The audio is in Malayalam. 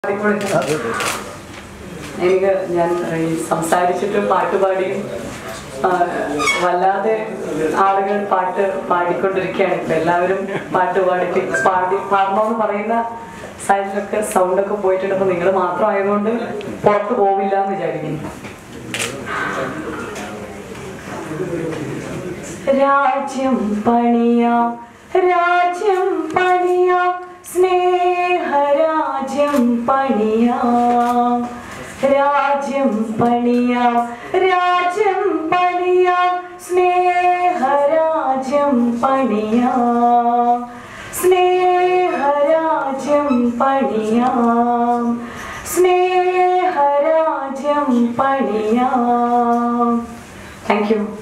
എനിക്ക് ഞാൻ ഈ സംസാരിച്ചിട്ടും പാട്ടുപാടിയും ആ, വല്ലാതെ ആളുകൾ പാട്ട് പാടിക്കൊണ്ടിരിക്കുകയാണ് ഇപ്പൊ എല്ലാവരും പാട്ട് പാടി പാടി പാടണമെന്ന് പറയുന്ന സൈഡിലൊക്കെ സൗണ്ടൊക്കെ പോയിട്ടുണ്ട് അപ്പൊ നിങ്ങൾ മാത്രമായതുകൊണ്ട് പുറത്ത് പോവില്ല എന്ന് വിചാരിക്കുന്നു രാജ്യം പണിയാം രാജ്യം പണിയാം സ്നേഹരാജ്യം പണിയാം രാജ്യം പണിയാം രാജ്യം പണിയാം സ്നേഹരാജ്യം പണിയാം സ്നേഹരാജ്യം പണിയാം സ്നേഹരാജ്യം പണിയാം താങ്ക് യു